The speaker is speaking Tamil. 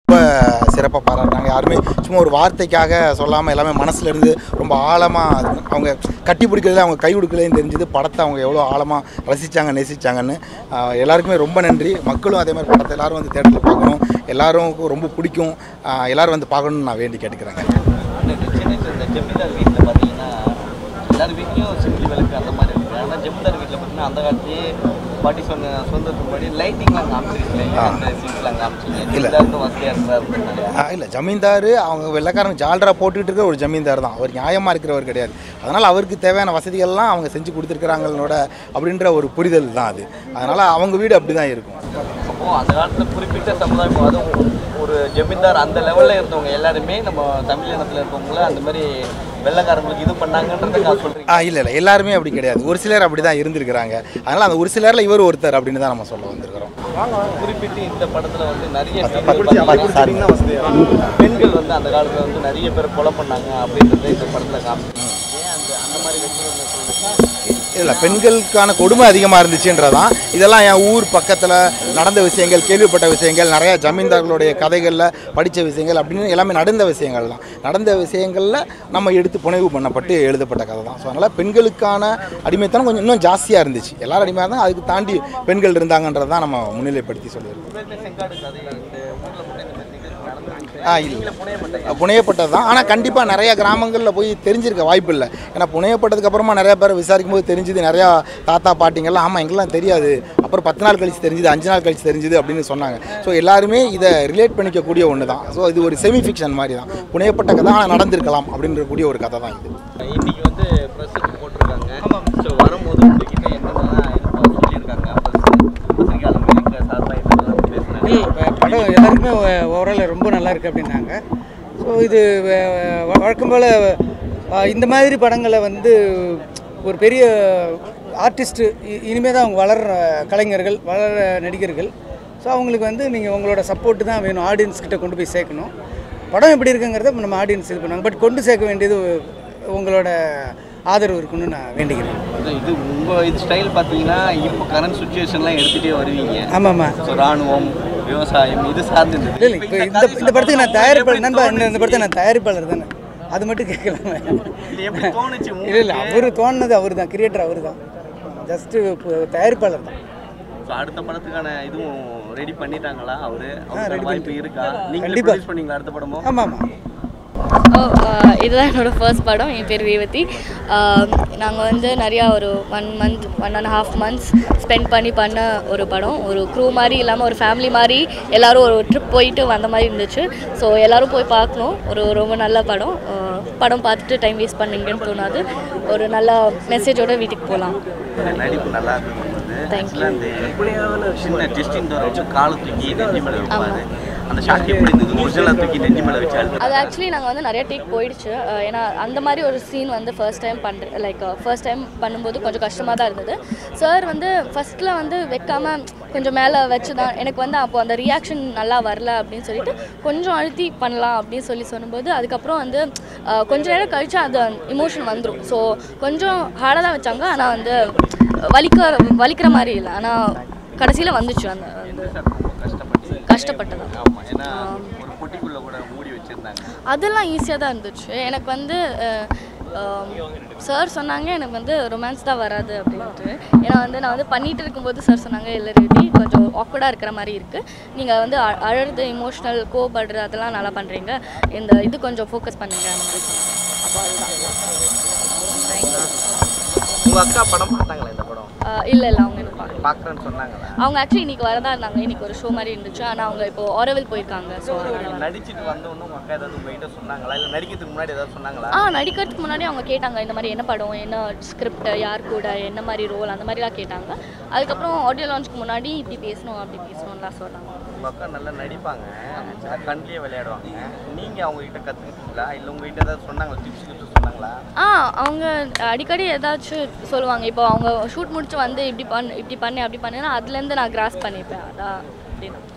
ரொம்ப சிறப்பாக பாராட்டினாங்க யாருமே சும்மா ஒரு வார்த்தைக்காக சொல்லாமல் எல்லாமே மனசுல இருந்து ரொம்ப ஆழமாக அவங்க கட்டி பிடிக்கிறதுல அவங்க கை கொடுக்கலன்னு தெரிஞ்சது படத்தை அவங்க எவ்வளோ ஆழமாக ரசித்தாங்க நேசிச்சாங்கன்னு ஆஹ் எல்லாருக்குமே ரொம்ப நன்றி மக்களும் அதே மாதிரி படத்தை எல்லாரும் வந்து தேட்டரில் பார்க்கணும் எல்லாரும் ரொம்ப பிடிக்கும் ஆஹ் எல்லாரும் வந்து பார்க்கணும்னு நான் வேண்டி கேட்டுக்கிறேங்க சென்னையில் இந்த ஜமீன்தார் வீட்டில் பார்த்தீங்கன்னா எல்லார் வீட்லேயும் சிம்பிள் விளக்கு அந்த மாதிரி இருக்குது ஆனால் ஜமீன்தார் வீட்டில் பார்த்தீங்கன்னா அந்த காலத்தையே பாட்டி சொன்ன சொந்தத்துக்கு முன்னாடி லைட்டிங்லாம் காமிச்சிருக்கீங்க அந்த சீன்ஸ்லாம் காமிச்சிங்க ஜமீன்தாருக்கு வசதியாக இருக்கிறாரு இல்லை ஜமீன்தார் அவங்க வெள்ளைக்காரங்க ஜால்ரா போட்டுக்கிட்டு இருக்கிற ஒரு ஜமீன்தார் தான் அவர் நியாயமாக இருக்கிறவர் கிடையாது அதனால் அவருக்கு தேவையான வசதிகள்லாம் அவங்க செஞ்சு கொடுத்துருக்குறாங்களோட அப்படின்ற ஒரு புரிதல் தான் அது அதனால் அவங்க வீடு அப்படி தான் இருக்கும் அப்போ அந்த காலத்தில் குறிப்பிட்ட சமுதாயம் அதுவும் ஒரு ஜமீன்தார் அந்த லெவலில் இருந்தவங்க எல்லாருமே நம்ம தமிழ் இனத்தில் இருக்கவங்கள அந்த மாதிரி வெள்ளைக்காரங்களுக்கு இது பண்ணாங்கன்றதுக்காக சொல்கிறீங்க ஆ இல்லை இல்லை எல்லாருமே அப்படி கிடையாது ஒரு சிலர் அப்படி தான் இருந்திருக்கிறாங்க அதனால் அந்த ஒரு சிலரில் இவர் ஒருத்தர் அப்படின்னு தான் நம்ம சொல்ல வந்திருக்கிறோம் குறிப்பிட்டு இந்த படத்துல வந்து நிறைய சீன்கள் பார்த்தீங்கன்னா, பெண்கள் வந்து அந்த காலத்துல வந்து நிறைய பேர் கொலை பண்ணாங்க அப்படின்றத இந்த படத்துல காமிச்சு ஏன் அந்த அந்த மாதிரி விஷயம் சொல்லுங்க இல்லை பெண்களுக்கான கொடுமை அதிகமாக இருந்துச்சுன்றதான் இதெல்லாம் என் ஊர் பக்கத்தில் நடந்த விஷயங்கள் கேள்விப்பட்ட விஷயங்கள் நிறையா ஜமீன்தார்களுடைய கதைகளில் படித்த விஷயங்கள் அப்படின்னு எல்லாமே நடந்த விஷயங்கள் தான் நடந்த விஷயங்களில் நம்ம எடுத்து புனைவு பண்ணப்பட்டு எழுதப்பட்ட கதை தான் ஸோ அதனால் பெண்களுக்கான அடிமைத்தனம் கொஞ்சம் இன்னும் ஜாஸ்தியாக இருந்துச்சு எல்லாரும் அடிமையாக இருந்தாங்க அதுக்கு தாண்டி பெண்கள் இருந்தாங்கன்றது தான் நம்ம முன்னிலைப்படுத்தி சொல்லியிருக்கோம் உண்மையிலுமே செங்காடு கதை இந்த ஊர்ல மட்டும் இந்த மாதிரி நிகழ்ச்சி நடந்துருக்கு ஆ இல்லை புனையப்பட்டது தான் ஆனால் கண்டிப்பாக நிறைய கிராமங்களில் போய் தெரிஞ்சிருக்க வாய்ப்பு இல்லை ஏன்னா புனையப்பட்டதுக்கு அப்புறமா நிறைய பேர் விசாரிக்கும் போது தெரிஞ்சுது நிறையா தாத்தா பாட்டிங்கெல்லாம் ஆமாம் எங்கெல்லாம் தெரியாது அப்புறம் பத்து நாள் கழிச்சு தெரிஞ்சுது அஞ்சு நாள் கழிச்சு தெரிஞ்சுது அப்படின்னு சொன்னாங்க ஸோ எல்லாருமே இதை ரிலேட் பண்ணிக்கக்கூடிய ஒன்று தான் ஸோ இது ஒரு செமி ஃபிக்ஷன் மாதிரி தான் புனையப்பட்ட கதை ஆனால் நடந்திருக்கலாம் அப்படின்ற கூடிய ஒரு கதை தான் இது இன்னைக்கு வந்து ப்ரெஸ்ஸுக்கு போட்டிருக்காங்க ஸோ வரும்போது உங்ககிட்ட என்னென்னலாம் இருக்கும் சொல்லியிருக்காங்க பத்திரிகையாளர்களுக்கு சார்பாக என்னெல்லாம் பேசுனாங்க இல்லை படம் எல்லாருக்குமே ஓவரால் ரொம்ப நல்லா இருக்குது அப்படின்னாங்க ஸோ இது வ- வ- வழக்கம் போல் இந்த மாதிரி படங்களை வந்து ஒரு பெரிய ஆர்டிஸ்ட்டு இனிமேல் தான் அவங்க வளர்கிற கலைஞர்கள் வளர நடிகர்கள் ஸோ அவங்களுக்கு வந்து நீங்கள் உங்களோட சப்போர்ட்டு தான் வேணும் ஆடியன்ஸ் கிட்ட கொண்டு போய் சேர்க்கணும் படம் எப்படி இருக்குங்கிறத நம்ம ஆடியன்ஸ் இது பண்ணுவாங்க பட் கொண்டு சேர்க்க வேண்டியது உங்களோட ஆதரவு இருக்குன்னு நான் வேண்டிக்கிறேன் இது- இது உங்கள் இது ஸ்டைல் பார்த்தீங்கன்னா இப்போ கரண்ட் சுச்சுவேஷன்லாம் எடுத்துகிட்டே வருவீங்க ஆமாம்மா ஸோ ராணுவம் விவசாயம் இது சார்ந்து இருந்தது. இல்லை இப்போ இந்த இந்த படத்துக்கு நான் தயாரிப்பாளர் நண்பா இந்த இந்த படத்துக்கு நான் தயாரிப்பாளர் தானே அது மட்டும் கேட்கலாமே இது எப்படி தோணுச்சு இல்லை இல்லை அவர் தோணுனது அவர் தான் கிரியேட்டர் அவர் தான் ஜஸ்ட்டு தயாரிப்பாளர் தான் ஸோ அடுத்த படத்துக்கான இதுவும் ரெடி பண்ணிட்டாங்களா அவரு அவருக்கான ready வாய்ப்பு இருக்கா நீங்க கண்டிப்பா. ப்ரொடியூஸ் பண்ணீங்களா அடுத்த படமும் ஆமாம் ஆமாம் ஓ இதுதான் என்னோட ஃபர்ஸ்ட் படம் என் பேர் ரேவதி நாங்கள் வந்து நிறையா ஒரு one month one and half months spend பண்ணி பண்ண ஒரு படம் ஒரு க்ரூ மாதிரி இல்லாமல் ஒரு ஃபேமிலி மாதிரி எல்லாரும் ஒரு ட்ரிப் போயிட்டு வந்த மாதிரி இருந்துச்சு ஸோ எல்லாரும் போய் பார்க்கணும் ஒரு ரொம்ப நல்ல படம் அஹ், படம் பார்த்துட்டு டைம் வேஸ்ட் பண்ணீங்கன்னு தோணாது ஒரு நல்ல மெசேஜோட வீட்டுக்கு போகலாம் நடிப்பு நல்லா இருக்கும் Thank you. அந்த சின்ன டெஸ்டிங் தோற வச்சு காலை தூக்கி நெஞ்சு மேலே வைப்பாரு அந்த ஷாட் எப்படி இருந்தது ஒரிஜினலாக தூக்கி நெஞ்சு மேலே வச்சு அழுது அது ஆக்சுவலி நாங்கள் வந்து நிறைய டேக் போயிடுச்சு அஹ் ஏன்னா அந்த மாதிரி ஒரு சீன் வந்து ஃபர்ஸ்ட் டைம் பண்ணுற லைக் ஃபர்ஸ்ட் டைம் பண்ணும்போது கொஞ்சம் கஷ்டமாக தான் இருந்தது சார் வந்து ஃபஸ்ட்டில் வந்து வைக்காம கொஞ்சம் மேலே வச்சு தான் எனக்கு வந்து அப்போ அந்த ரியாக்ஷன் நல்லா வரல அப்படின்னு சொல்லிட்டு கொஞ்சம் அழுத்தி பண்ணலாம் அப்படின்னு சொல்லி சொல்லும்போது அதுக்கப்புறம் வந்து அஹ், கொஞ்ச நேரம் கழிச்சு அது இமோஷன் வந்துடும் ஸோ கொஞ்சம் ஹார்டாக தான் வச்சாங்க ஆனால் வந்து வலிக்க வலிக்கிற மாதிரி இல்லை ஆனால் கடைசியில் வந்துச்சு அந்த அந்த கஷ்டப்பட்டு கஷ்டப்பட்டதான் ஆமா ஏன்னா ஒரு பொட்டிக்குள்ள கூட மூடி வச்சிருந்தாங்க அதெல்லாம் ஈஸியாக தான் இருந்துச்சு எனக்கு வந்து சார் சொன்னாங்க எனக்கு வந்து ரொமான்ஸ் தான் வராது அப்படின்ட்டு ஏன்னா வந்து நான் வந்து பண்ணிட்டு இருக்கும்போது சார் சொன்னாங்க இல்லை ரெடி கொஞ்சம் ஆக்வர்டாக இருக்கிற மாதிரி இருக்குது நீங்கள் வந்து அ- அழறது இமோஷ்னல் கோபடுறது அதெல்லாம் நல்லா பண்ணுறீங்க இந்த இது கொஞ்சம் ஃபோக்கஸ் பண்ணுங்க அந்த மாதிரி சொன்னாங்க அப்போ அதுதான் உங்க அக்கா படம் பார்த்தாங்களா இந்த படம் இல்லை இல்லை அவங்க எனக்கு பார்க்கல. பார்க்குறேன்னு சொன்னாங்களா அவங்க ஆக்சுவலி இன்னைக்கு வரதா இருந்தாங்க இன்னைக்கு ஒரு ஷோ மாதிரி இருந்துச்சு ஆனால் அவங்க இப்போ ஆரோவில் போயிருக்காங்க ஸோ நடிச்சிட்டு வந்த உடனே உங்க அக்கா ஏதாவது உங்ககிட்ட சொன்னாங்களா இல்லை நடிக்கிறதுக்கு முன்னாடி ஏதாவது சொன்னாங்களா ஆ நடிக்கிறதுக்கு முன்னாடி அவங்க கேட்டாங்க இந்த மாதிரி என்ன படம் என்ன ஸ்கிரிப்ட் யார் கூட என்ன மாதிரி ரோல் அந்த மாதிரிலாம் கேட்டாங்க அதுக்கப்புறம் ஆடியோ லான்ச்சுக்கு முன்னாடி இப்படி பேசணும் அப்படி பேசணும்லாம் சொன்னாங்க உங்க அக்கா நல்லா நடிப்பாங்க ஆக்சுவலாக கண்ட்லேயே விளையாடுவாங்க நீங்க அவங்க கிட்ட கத்துக்கிட்டீங்களா இல்லை உங்ககிட்ட ஏதாவது சொன்னாங்களா டிப்ஸ் கிட்ட சொன்னாங்களா ஆ அவங்க அடிக்கடி ஏதாச்சும் சொல்லுவாங்க இப்போ அவங்க ஷூட் முடிச்சு வந்து இப்படி பண்ணு இப்படி பண்ணு அப்படி பண்ணுன்னா அதுலேருந்து நான் கிராஸ் பண்ணிப்பேன் அதான் அப்படின்னா